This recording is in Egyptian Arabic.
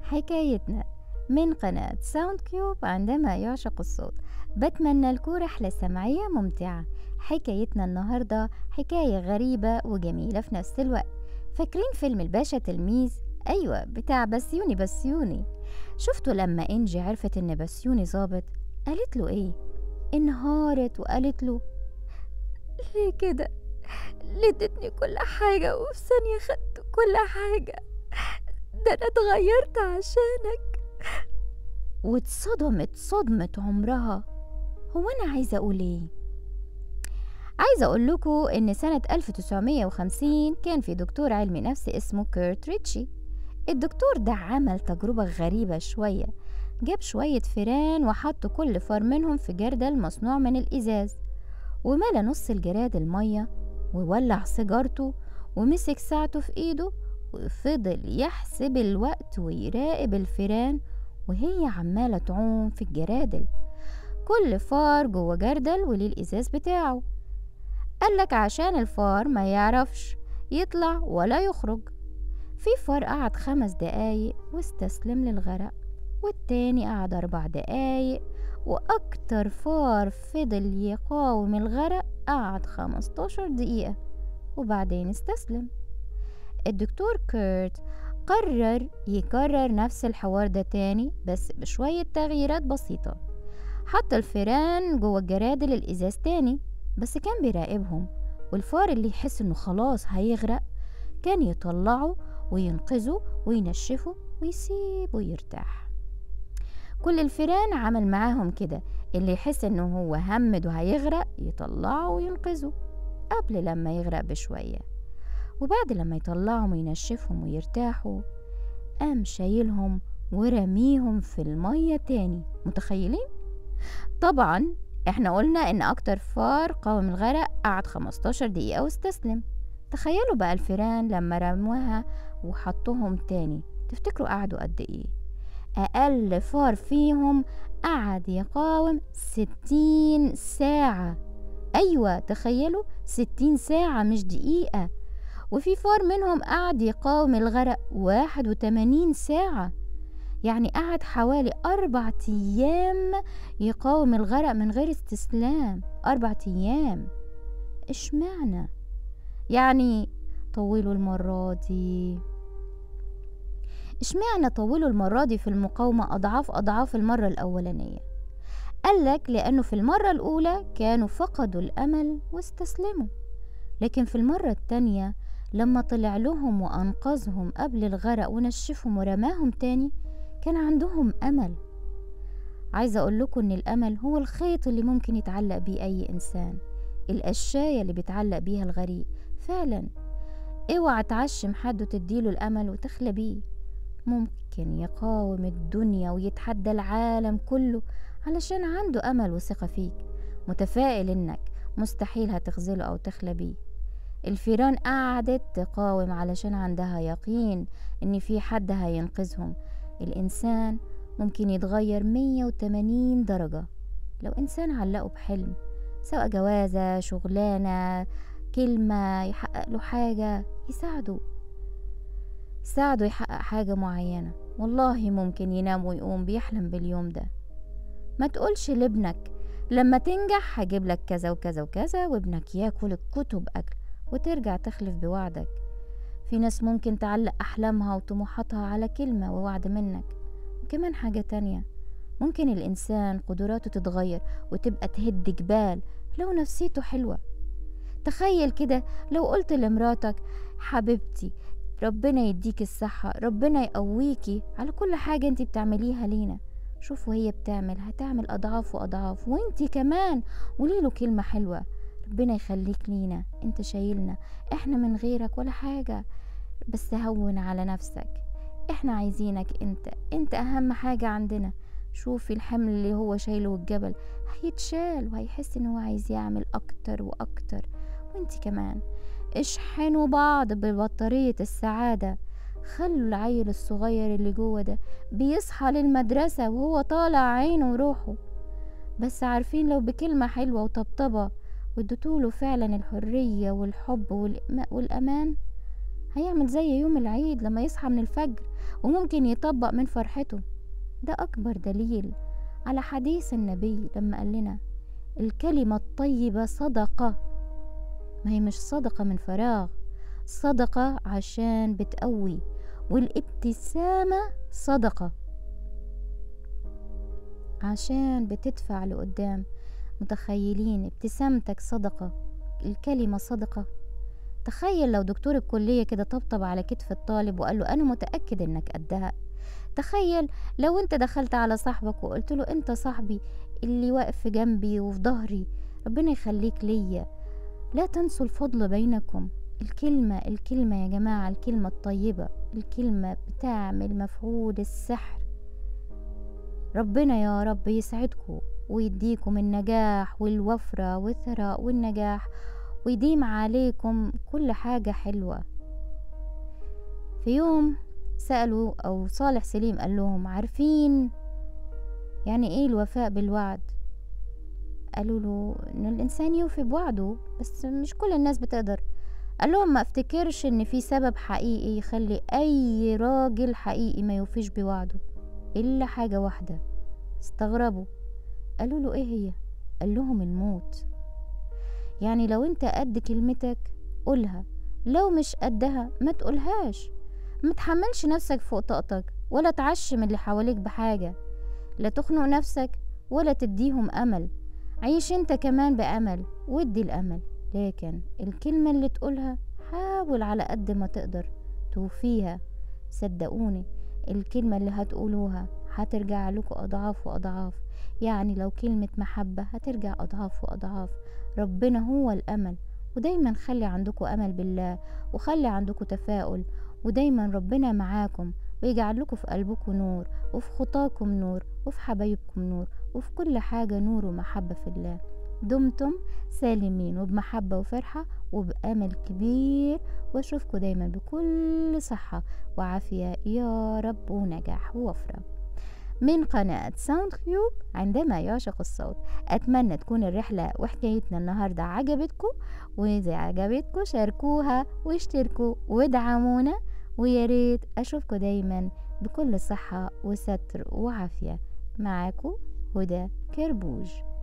حكايتنا من قناة ساوند كيوب عندما يعشق الصوت بتمنى لكم رحلة سمعية ممتعة حكايتنا النهاردة حكاية غريبة وجميلة في نفس الوقت فاكرين فيلم الباشا تلميذ؟ أيوة بتاع بسيوني بسيوني شفتوا لما إنجي عرفت إن بسيوني ظابط قالت له إيه؟ انهارت وقالت له ليه كده؟ ليه ادتني كل حاجة وفي ثانية خدت كل حاجة ده أنا اتغيرت عشانك واتصدمت صدمة عمرها هو أنا عايزة أقول إيه؟ عايزة أقول لكم إن سنة 1950 كان في دكتور علمي نفس اسمه كيرت ريتشي الدكتور ده عمل تجربة غريبة شوية جاب شوية فيران وحط كل فار منهم في جردل مصنوع من الإزاز وملى نص الجراد المية وولع سيجارته ومسك ساعته في إيده وفضل يحسب الوقت ويراقب الفيران وهي عمالة تعوم في الجرادل كل فار جوه جردل وليه الإزاز بتاعه قالك عشان الفار ما يعرفش يطلع ولا يخرج في فار قعد خمس دقايق واستسلم للغرق والتاني قعد أربع دقايق وأكتر فار فضل يقاوم الغرق قعد خمستاشر دقيقة وبعدين استسلم الدكتور كيرت قرر يكرر نفس الحوار ده تاني بس بشوية تغييرات بسيطة حط الفيران جوه الجرادل الإزاز تاني بس كان بيراقبهم والفار اللي يحس انه خلاص هيغرق كان يطلعه وينقذه وينشفه ويسيبه يرتاح كل الفيران عمل معاهم كده اللي يحس انه هو همد وهيغرق يطلعه وينقذه قبل لما يغرق بشوية وبعد لما يطلعهم وينشفهم ويرتاحوا قام شايلهم ورميهم في المية تاني متخيلين؟ طبعا احنا قلنا ان اكتر فار قاوم الغرق قعد 15 دقيقة واستسلم تخيلوا بقى الفيران لما رموها وحطوهم تاني تفتكروا قعدوا قد ايه اقل فار فيهم قعد يقاوم ستين ساعة ايوه تخيلوا ستين ساعة مش دقيقة وفي فار منهم قعد يقاوم الغرق واحد وتمانين ساعة يعني قعد حوالي أربع أيام يقاوم الغرق من غير استسلام أربع أيام إشمعنى يعني طولوا المرة دي إشمعنى طولوا المرة دي في المقاومة أضعاف أضعاف المرة الأولانية قالك لأنه في المرة الأولى كانوا فقدوا الأمل واستسلموا لكن في المرة التانية لما طلع لهم وأنقذهم قبل الغرق ونشفهم ورماهم تاني كان عندهم أمل عايزة أقول لكم إن الأمل هو الخيط اللي ممكن يتعلق بيه أي إنسان القشاية اللي بيتعلق بيها الغريق فعلا اوعى تعشم حد وتديله الأمل وتخلى بيه ممكن يقاوم الدنيا ويتحدى العالم كله علشان عنده أمل وثقة فيك متفائل إنك مستحيل هتخذله أو تخلى بيه الفيران قعدت تقاوم علشان عندها يقين إن في حد هينقذهم الإنسان ممكن يتغير 180 درجة لو إنسان علقه بحلم سواء جوازة شغلانة كلمة يحقق له حاجة يساعده ساعده يحقق حاجة معينة والله ممكن ينام ويقوم بيحلم باليوم ده ما تقولش لابنك لما تنجح هجيب لك كذا وكذا وكذا وابنك ياكل الكتب أكل وترجع تخلف بوعدك في ناس ممكن تعلق أحلامها وطموحاتها على كلمة ووعد منك وكمان حاجة تانية ممكن الإنسان قدراته تتغير وتبقى تهد جبال لو نفسيته حلوة تخيل كده لو قلت لمراتك حبيبتي ربنا يديك الصحة ربنا يقويكي على كل حاجة انت بتعمليها لينا شوف وهي بتعمل هتعمل أضعاف وأضعاف وانت كمان قوليله كلمة حلوة ربنا يخليك لينا انت شايلنا احنا من غيرك ولا حاجة بس هون على نفسك احنا عايزينك انت انت اهم حاجة عندنا شوفي الحمل اللي هو شايله الجبل هيتشال وهيحس ان هو عايز يعمل اكتر واكتر وانت كمان اشحنوا بعض ببطارية السعادة خلوا العيل الصغير اللي جوه ده بيصحى للمدرسة وهو طالع عينه وروحه بس عارفين لو بكلمة حلوة وطبطبة واديتوله فعلا الحرية والحب والإما- والأمان هيعمل زي يوم العيد لما يصحى من الفجر وممكن يطبق من فرحته ده أكبر دليل على حديث النبي لما قال لنا الكلمة الطيبة صدقة ما هي مش صدقة من فراغ صدقة عشان بتقوي والابتسامة صدقة عشان بتدفع لقدام متخيلين ابتسامتك صدقة الكلمة صدقة تخيل لو دكتور الكلية كده طبطب على كتف الطالب وقال له أنا متأكد إنك قدها تخيل لو انت دخلت على صاحبك وقلت له انت صاحبي اللي واقف في جنبي وفي ظهري ربنا يخليك ليا لا تنسوا الفضل بينكم الكلمة الكلمة يا جماعة الكلمة الطيبة الكلمة بتعمل مفعول السحر ربنا يا رب يسعدكم ويديكم النجاح والوفرة والثراء والنجاح ويديم عليكم كل حاجة حلوة في يوم سألوا أو صالح سليم قال لهم عارفين يعني إيه الوفاء بالوعد قالوا له إن الإنسان يوفي بوعده بس مش كل الناس بتقدر قال لهم ما افتكرش إن في سبب حقيقي يخلي أي راجل حقيقي ما يوفيش بوعده إلا حاجة واحدة استغربوا قالوا له إيه هي قال لهم الموت يعني لو انت قد كلمتك قولها لو مش قدها ما تقولهاش ما تحملش نفسك فوق طاقتك ولا تعشم اللي حواليك بحاجة لا تخنق نفسك ولا تديهم أمل عيش انت كمان بأمل ودي الأمل لكن الكلمة اللي تقولها حاول على قد ما تقدر توفيها صدقوني الكلمة اللي هتقولوها هترجع لكم أضعاف وأضعاف يعني لو كلمة محبة هترجع أضعاف وأضعاف ربنا هو الأمل ودايما خلي عندكم أمل بالله وخلي عندكم تفاؤل ودايما ربنا معاكم ويجعل لكم في قلبكم نور وفي خطاكم نور وفي حبايبكم نور وفي كل حاجة نور ومحبة في الله دمتم سالمين وبمحبة وفرحة وبأمل كبير واشوفكم دايما بكل صحة وعافية يا رب ونجاح ووفرة من قناة ساوند كيوب عندما يعشق الصوت أتمنى تكون الرحلة وحكايتنا النهاردة عجبتكم وإذا عجبتكم شاركوها واشتركوا وادعمونا وياريت أشوفكم دايما بكل صحة وستر وعافية معاكم هدى كربوج